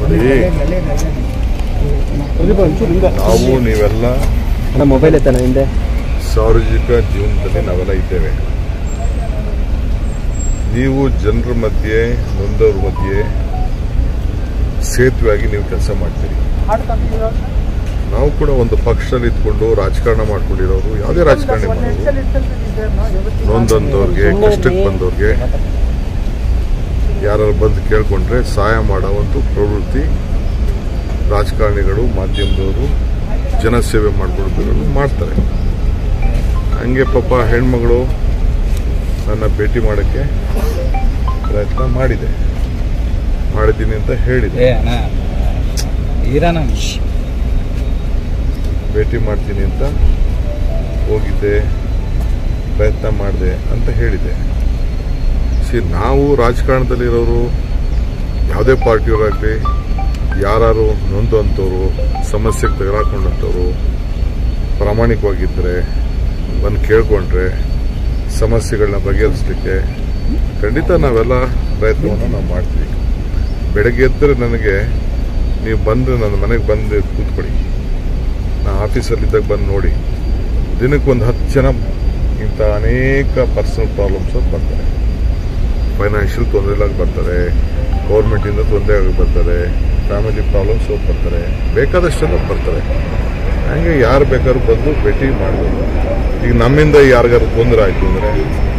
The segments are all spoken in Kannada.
ನಾವು ನೀವೆಲ್ಲ ಅಣ್ಣ ಮೊಬೈಲ್ ಎತ್ತಣ್ಣ ಹಿಂದೆ ಸಾರ್ವಜನಿಕ ಜೀವನದಲ್ಲಿ ನಾವೆಲ್ಲ ಇದ್ದೇವೆ ನೀವು ಜನರ ಮಧ್ಯೆ ನೊಂದವ್ರ ಮಧ್ಯೆ ಸೇತುವೆಯಾಗಿ ನೀವು ಕೆಲಸ ಮಾಡ್ತೀರಿ ನಾವು ಕೂಡ ಒಂದು ಪಕ್ಷದಲ್ಲಿ ಇದ್ಕೊಂಡು ರಾಜಕಾರಣ ಮಾಡ್ಕೊಂಡಿರೋರು ಯಾವುದೇ ರಾಜಕಾರಣ ಮಾಡೋರು ನೊಂದಂಥವ್ರಿಗೆ ಕಷ್ಟಕ್ಕೆ ಬಂದವ್ರಿಗೆ ಯಾರು ಬಂದು ಕೇಳ್ಕೊಂಡ್ರೆ ಸಹಾಯ ಮಾಡೋ ಒಂದು ಪ್ರವೃತ್ತಿ ರಾಜಕಾರಣಿಗಳು ಮಾಧ್ಯಮದವರು ಜನಸೇವೆ ಮಾಡ್ಕೊಡ್ಬೇಕು ಮಾಡ್ತಾರೆ ಹಂಗೆ ಪಾಪ ಹೆಣ್ಮಗಳು ನನ್ನ ಭೇಟಿ ಮಾಡೋಕ್ಕೆ ಪ್ರಯತ್ನ ಮಾಡಿದೆ ಮಾಡಿದ್ದೀನಿ ಅಂತ ಹೇಳಿದೆ ಏ ಅಣ್ಣ ಈರಣ್ಣ ಭೇಟಿ ಮಾಡ್ತೀನಿ ಅಂತ ಹೋಗಿದ್ದೆ ಪ್ರಯತ್ನ ಮಾಡಿದೆ ಅಂತ ಹೇಳಿದೆ ಸಿ ನಾವು ರಾಜಕಾರಣದಲ್ಲಿರೋರು ಯಾವುದೇ ಪಾರ್ಟಿಯವರಾಗಲಿ ಯಾರು ನೊಂದು ಅಂಥವ್ರು ಸಮಸ್ಯೆಗೆ ತೆಗೆದುಕೊಂಡಂಥವ್ರು ಪ್ರಾಮಾಣಿಕವಾಗಿದ್ದರೆ ಬಂದು ಕೇಳ್ಕೊಂಡ್ರೆ ಸಮಸ್ಯೆಗಳನ್ನ ಬಗೆಹರಿಸಲಿಕ್ಕೆ ಖಂಡಿತ ನಾವೆಲ್ಲ ಪ್ರಯತ್ನವನ್ನು ನಾವು ಮಾಡ್ತೀವಿ ಬೆಳಗ್ಗೆ ಎದ್ದರೆ ನನಗೆ ನೀವು ಬಂದು ನನ್ನ ಮನೆಗೆ ಬಂದು ಕೂತ್ಕೊಳ್ಳಿ ನಾ ಆಫೀಸಲ್ಲಿದ್ದಾಗ ಬಂದು ನೋಡಿ ದಿನಕ್ಕೊಂದು ಹತ್ತು ಜನ ಇಂಥ ಅನೇಕ ಪರ್ಸನಲ್ ಪ್ರಾಬ್ಲಮ್ಸ್ ಬರ್ತಾರೆ ಫೈನಾನ್ಷಿಯಲ್ ತೊಂದರೆಲಾಗಿ ಬರ್ತಾರೆ ಗೌರ್ಮೆಂಟಿಂದ ತೊಂದರೆ ಆಗಿ ಬರ್ತಾರೆ ಫ್ಯಾಮಿಲಿ ಪ್ರಾಬ್ಲಮ್ಸ್ ಬರ್ತಾರೆ ಬೇಕಾದಷ್ಟು ಜನ ಬರ್ತಾರೆ ಹಂಗೆ ಯಾರು ಬೇಕಾದ್ರೂ ಬಂದು ಭೇಟಿ ಮಾಡ್ಬೋದು ಈಗ ನಮ್ಮಿಂದ ಯಾರಿಗಾರು ತೊಂದರೆ ಆಯಿತು ಅಂದರೆ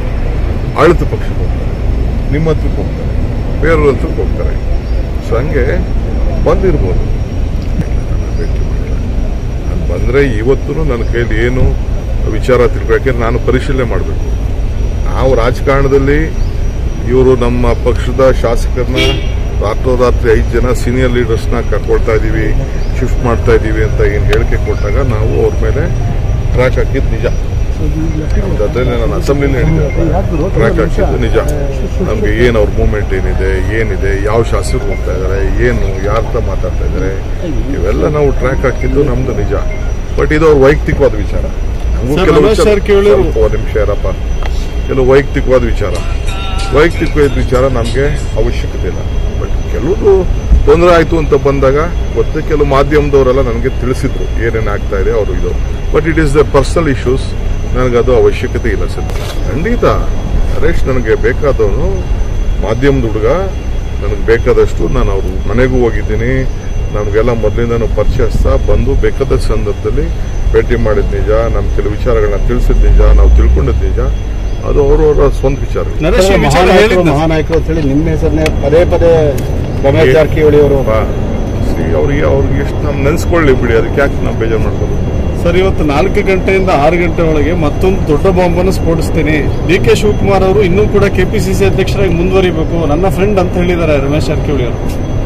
ಆಳಿತ ಪಕ್ಷಕ್ಕೆ ಹೋಗ್ತಾರೆ ನಿಮ್ಮ ಹತ್ರಕ್ಕೆ ಹೋಗ್ತಾರೆ ಬೇರೆಯವ್ರ ಹತ್ರಕ್ಕೆ ಹೋಗ್ತಾರೆ ಸೊ ಹಂಗೆ ಬಂದಿರ್ಬೋದು ನನ್ನ ಭೇಟಿ ಮಾಡಿಲ್ಲ ನಾನು ಬಂದರೆ ಇವತ್ತು ನನ್ನ ಕೈಲಿ ಏನು ವಿಚಾರ ತಿಳ್ಕೊ ಯಾಕೆಂದ್ರೆ ನಾನು ಪರಿಶೀಲನೆ ಮಾಡಬೇಕು ನಾವು ರಾಜಕಾರಣದಲ್ಲಿ ಇವರು ನಮ್ಮ ಪಕ್ಷದ ಶಾಸಕರನ್ನ ರಾತ್ರೋರಾತ್ರಿ ಐದು ಜನ ಸೀನಿಯರ್ ಲೀಡರ್ಸ್ನ ಕರ್ಕೊಳ್ತಾ ಇದ್ದೀವಿ ಶಿಫ್ಟ್ ಮಾಡ್ತಾ ಇದ್ದೀವಿ ಅಂತ ಏನು ಹೇಳಿಕೆ ಕೊಟ್ಟಾಗ ನಾವು ಅವ್ರ ಮೇಲೆ ಟ್ರ್ಯಾಕ್ ಹಾಕಿದ್ದು ನಿಜ ನಮ್ಮ ಜೊತೆ ನಾನು ಅಸೆಂಬ್ಲಿಲಿ ಹೇಳಿದ್ದೆ ಟ್ರ್ಯಾಕ್ ಹಾಕಿದ್ದು ನಿಜ ನಮಗೆ ಏನು ಅವ್ರ ಮೂವ್ಮೆಂಟ್ ಏನಿದೆ ಏನಿದೆ ಯಾವ ಶಾಸಕರು ಹೋಗ್ತಾ ಇದ್ದಾರೆ ಏನು ಯಾರ ಹತ್ರ ಮಾತಾಡ್ತಾ ಇದ್ದಾರೆ ಇವೆಲ್ಲ ನಾವು ಟ್ರ್ಯಾಕ್ ಹಾಕಿದ್ದು ನಮ್ದು ನಿಜ ಬಟ್ ಇದು ಅವ್ರ ವೈಯಕ್ತಿಕವಾದ ವಿಚಾರ ನಮಗೂ ಸರ್, ಕೆಲವು ರಮೇಶ್ ವಿಚಾರ- ಸರ್ ಕೇಳಿದ್ರು. ಸ್ವಲ್ಪ ಒಂದು ನಿಮಿಷ ಇರಪ್ಪ ಕೆಲವು ವೈಯಕ್ತಿಕವಾದ ವಿಚಾರ ವೈಯಕ್ತಿಕವಾದ ವಿಚಾರ ನಮಗೆ ಅವಶ್ಯಕತೆ ಇಲ್ಲ ಬಟ್ ಕೆಲವರು ತೊಂದರೆ ಆಯಿತು ಅಂತ ಬಂದಾಗ ಮತ್ತೆ ಕೆಲವು ಮಾಧ್ಯಮದವರೆಲ್ಲ ನನಗೆ ತಿಳಿಸಿದ್ರು ಏನೇನು ಆಗ್ತಾ ಇದೆ ಅವರು ಇದು but it is the personal issues ನನಗದು ಅವಶ್ಯಕತೆ ಇಲ್ಲ ಸರ್ ಖಂಡಿತ ಹರೇಶ್ ನನಗೆ ಬೇಕಾದವನು ಮಾಧ್ಯಮದ ಹುಡುಗ ನನಗೆ ಬೇಕಾದಷ್ಟು ನಾನು ಅವ್ರ ಮನೆಗೂ ಹೋಗಿದ್ದೀನಿ ನಮಗೆಲ್ಲ ಮೊದಲಿಂದನೂ ಪರಿಚಯಿಸ್ತಾ ಬಂದು ಬೇಕಾದ ಸಂದರ್ಭದಲ್ಲಿ ಭೇಟಿ ಮಾಡಿದ ನಿಜ ನಮ್ಮ ಕೆಲವು ವಿಚಾರಗಳನ್ನ ತಿಳಿಸಿದ ನಿಜ ನಾವು ತಿಳ್ಕೊಂಡಿದ್ ನಿಜ ಅದು ಅವರವರ ಸ್ವಂತ ವಿಚಾರ ನರೇಶ್ ಈ ವಿಚಾರ ಮಹಾನಾಯಕರು ಹೇಳಿದ್ನ ಮಹಾನಾಯಕರು ಅಂತ ಹೇಳಿ ನಿಮ್ಮ ಹೆಸರನ್ನೇ ಪದೇ ಪದೇ ರಮೇಶ್ ಜಾರಕಿಹೊಳಿ ಅವರು ಅವ್ರಿಗೆ ಅವ್ರಿಗೆ ಎಷ್ಟು ನಾವು ನೆನೆಸ್ಕೊಳ್ಳಿ ಬಿಡಿ ಅದಕ್ಕೆ ಯಾಕೆ ನಾವು ಬೇಜಾರು ಮಾಡ್ಕೋಬೇಕು ಸರ್ ಇವತ್ತು ನಾಲ್ಕು ಗಂಟೆಯಿಂದ ಆರು ಗಂಟೆ ಒಳಗೆ ಮತ್ತೊಂದು ದೊಡ್ಡ ಬಾಂಬನ್ನು ಸ್ಫೋಟಿಸ್ತೀನಿ ಡಿ ಕೆ ಶಿವಕುಮಾರ್ ಅವರು ಇನ್ನೂ ಕೂಡ ಕೆಪಿಸಿಸಿ ಅಧ್ಯಕ್ಷರಾಗಿ ಮುಂದುವರಿಬೇಕು ನನ್ನ ಫ್ರೆಂಡ್ ಅಂತ ಹೇಳಿದ್ದಾರೆ ರಮೇಶ್ ಜಾರಕಿಹೊಳಿ ಅವರು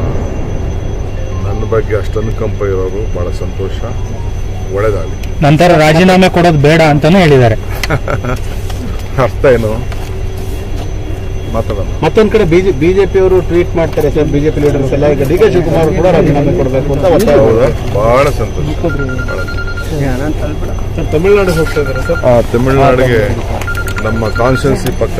ನನ್ನ ಬಗ್ಗೆ ಅಷ್ಟೊಂದು ಕಂಪ ಇರೋರು ಬಹಳ ಸಂತೋಷ ಒಳ್ಳೇದಾಗಲಿ ನಂತರ ರಾಜೀನಾಮೆ ಕೊಡೋದು ಬೇಡ ಅಂತಾನೂ ಹೇಳಿದ್ದಾರೆ ಅರ್ಥ ಏನು ಮಾತಾಡೋಣ ಮತ್ತೊಂದ್ ಕಡೆ ಬಿಜೆಪಿ ಅವರು ಟ್ವೀಟ್ ಮಾಡ್ತಾರೆ ಸರ್ ಬಿಜೆಪಿ ಲೀಡರ್ಸ್ ಎಲ್ಲ ಈಗ ಡಿ ಕೆ ಶಿವಕುಮಾರ್ ಅವರು ಕೂಡ ರಾಜೀನಾಮೆ ಕೊಡಬೇಕು ಅಂತ ಒತ್ತಾಯ ಹೌದಾ? ಬಹಳ ಸಂತೋಷ ಬಹಳ ಸರ್ ತಮಿಳುನಾಡಿಗೆ ಹೋಗ್ತಾ ಇದ್ದಾರೆ ಸರ್ ಆ, ತಮಿಳುನಾಡಿಗೆ ನಮ್ಮ ಕಾನ್ಸ್ಟಿಟ್ಯೂನ್ಸಿ ಪಕ್ಕ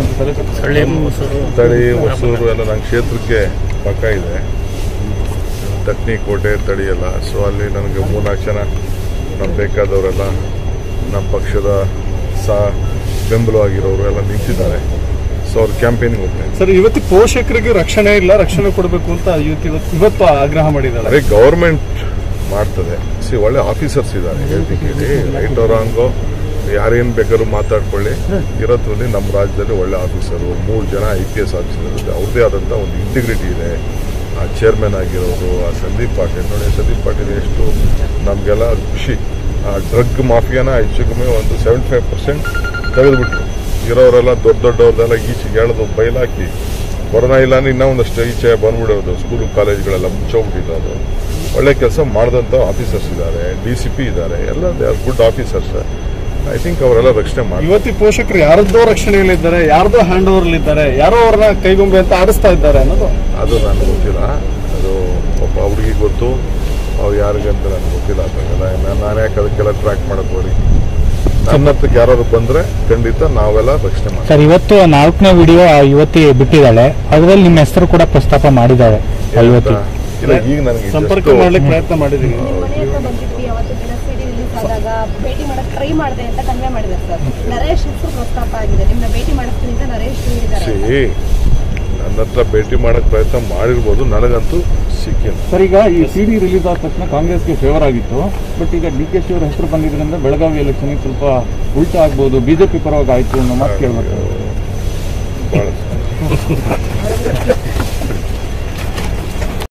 ತಳಿ ಹೊಸೂರು ಎಲ್ಲ ನನ್ನ ಕ್ಷೇತ್ರಕ್ಕೆ ಪಕ್ಕ ಇದೆ ತಕ್ನಿ ಕೋಟೆ ತಳಿ ಎಲ್ಲ ಸೊ ಅಲ್ಲಿ ನನಗೆ ಮೂರ್ನಾಲ್ಕು ಜನ ನಮ್ಗೆ ಬೇಕಾದವರೆಲ್ಲ ನಮ್ಮ ಪಕ್ಷದ ಸಾ ಬೆಂಬಲವಾಗಿರೋರು ಎಲ್ಲ ನಿಂತಿದ್ದಾರೆ ಸೊ ಅವ್ರು ಕ್ಯಾಂಪೇನಿಂಗ್ ಹೋಗ್ತಾರೆ ಸರ್ ಇವತ್ತು ಪೋಷಕರಿಗೆ ರಕ್ಷಣೆ ಇಲ್ಲ ರಕ್ಷಣೆ ಕೊಡಬೇಕು ಅಂತ ಇವತ್ತು ಇವತ್ತು ಇವತ್ತು ಆಗ್ರಹ ಮಾಡಿದ್ದಾರೆ ಅದೇ ಗೌರ್ಮೆಂಟ್ ಮಾಡ್ತದೆ ಸಿ ಒಳ್ಳೆ ಆಫೀಸರ್ಸ್ ಇದ್ದಾರೆ ಹೇಳ್ತೀನಿ ಕೇಳಿ ರೈಟ್ ರಾಂಗೋ ಯಾರೇನು ಬೇಕಾದ್ರೂ ಮಾತಾಡ್ಕೊಳ್ಳಿ ಇರೋದ್ರಲ್ಲಿ ನಮ್ಮ ರಾಜ್ಯದಲ್ಲಿ ಒಳ್ಳೆ ಆಫೀಸರು ಮೂರು ಜನ ಐ ಪಿ ಎಸ್ ಆಫೀಸರ್ ಇದೆ ಅವ್ರದ್ದೇ ಆದಂಥ ಒಂದು ಇಂಟಿಗ್ರಿಟಿ ಇದೆ ಆ ಚೇರ್ಮನ್ ಆಗಿರೋರು ಆ ಸಂದೀಪ್ ಪಾಟೀಲ್ ನೋಡಿ ಸಂದೀಪ್ ಪಾಟೀಲ್ ಎಷ್ಟು ನಮಗೆಲ್ಲ ಖುಷಿ ಆ ಡ್ರಗ್ ಮಾಫಿಯಾನ ಹೆಚ್ಚು ಕಮ್ಮಿ ಒಂದು ಸೆವೆಂಟಿ ಫೈವ್ ಪರ್ಸೆಂಟ್ ತೆಗೆದುಬಿಟ್ರು ಇರೋರೆಲ್ಲ ದೊಡ್ಡ ದೊಡ್ಡವ್ರದೆಲ್ಲ ಈಚೆಗೆ ಎಳೆದು ಬಯಲಾಕಿ ಕೊರೋನಾ ಇಲ್ಲ ಅಂದ್ರೆ ಇನ್ನೂ ಒಂದಷ್ಟು ಈಚೆ ಬಂದ್ಬಿಡೋದು ಸ್ಕೂಲು ಕಾಲೇಜ್ಗಳೆಲ್ಲ ಮುಚ್ಚೋಗ್ಬಿಟ್ಟಿರೋದು ಒಳ್ಳೆ ಕೆಲಸ ಮಾಡಿದಂಥ ಆಫೀಸರ್ಸ್ ಇದ್ದಾರೆ ಡಿ ಸಿ ಪಿ ಇದ್ದಾರೆ ಎಲ್ಲ they are good officers I think ಅವರೆಲ್ಲ ರಕ್ಷಣೆ ಮಾಡಿ ಇವತ್ತಿ ಪೋಷಕರು ಯಾರದ್ದೋ ರಕ್ಷಣೆಯಲ್ಲಿದ್ದಾರೆ ಯಾರ್ದೋ ಹ್ಯಾಂಡ್ ಓವರ್ ಇದ್ದಾರೆ ಯಾರೋ ಅವ್ರನ್ನ ಕೈಗೊಂಬೆ ಅಂತ ಆಡಿಸ್ತಾ ಇದ್ದಾರೆ ಅನ್ನೋದು ಅದು ನನಗೆ ಗೊತ್ತಿಲ್ಲ ಅದು ಪಾಪ ಅವ್ರಿಗೆ ಗೊತ್ತು ಅವ್ರು ಯಾರಿಗೆ ಅಂತ ನನಗೆ ಗೊತ್ತಿಲ್ಲ ಅದ್ರಾಗೆಲ್ಲ ನಾನು ನಾನು ಯಾಕೆ ಅದಕ್ಕೆಲ್ಲ ಟ್ರ್ಯಾಕ್ ಮಾಡಕ್ ಹೋಗಿ ನನ್ನ ಹತ್ರಕ್ಕೆ ಯಾರು ಬಂದ್ರೆ ಖಂಡಿತ ನಾವೆಲ್ಲ ರಕ್ಷಣೆ ಮಾಡ್ತೀವಿ ಸರ್ ಇವತ್ತು ನಾಲ್ಕನೇ ವಿಡಿಯೋ ಆ ಯುವತಿ ಬಿಟ್ಟಿದ್ದಾಳೆ ಅದರಲ್ಲಿ ನಿಮ್ಮ ಹೆಸರು ಕೂಡ ಪ್ರಸ್ತಾಪ ಮಾಡಿದ್ದಾಳೆ ಆ ಯುವತಿ ಇಲ್ಲ ಈಗ ನನಗೆ ಸಂಪರ್ಕ just- ಮಾಡ್ಲಿಕ್ಕೆ ಪ್ರಯತ್ನ ಮಾಡಿದೀನಿ ನಿಮ್ಮ ಮನೆ ಹತ್ರ ಬಂದಿದ್ವಿ ಅವತ್ತು ದಿನ ಸಿಡಿ ರಿಲೀಸ್ ಆದಾಗ ಭೇಟಿ ಮಾಡಕ್ ಟ್ರೈ ಮಾಡಿದೆ ಅಂತ ಕನ್ವೆ ಮಾಡಿದ್ದಾರೆ ಸರ್ ನರೇಶ್ ಹೆಸರು ಪ್ರಸ್ತಾಪ ಆಗಿದೆ ನಿಮ್ನ ಭೇಟಿ ಮಾಡಿಸ್ತೀನಿ ಅಂತ ನರೇಶ್ ಹೇಳಿದ್ದಾರೆ ಸಿ ನನ್ನ ಹತ್ರ ಭೇಟಿ ಮಾಡಕ್ ಪ್ರಯತ್ನ ಮಾಡಿರ್ಬೋದು ನನಗಂತೂ ಸಿಕ್ಕಿಲ್ಲ ಸರ್ ಈಗ ಈ ಸಿಡಿ ರಿಲೀಸ್ ಆದ ತಕ್ಷಣ ಕಾಂಗ್ರೆಸ್ಗೆ ಫೇವರ್ ಆಗಿತ್ತು ಬಟ್ ಈಗ ಡಿ ಕೆ ಶಿ ಅವರ ಹೆಸರು ಬಂದಿದ್ರಿಂದ ಬೆಳಗಾವಿ ಎಲೆಕ್ಷನ್ ಸ್ವಲ್ಪ ಉಲ್ಟಾ ಆಗ್ಬೋದು ಬಿಜೆಪಿ ಪರವಾಗಿ ಆಯ್ತು ಅನ್ನೋ ಮಾತು ಕೇಳ್ಬೇಕು ಬಹಳ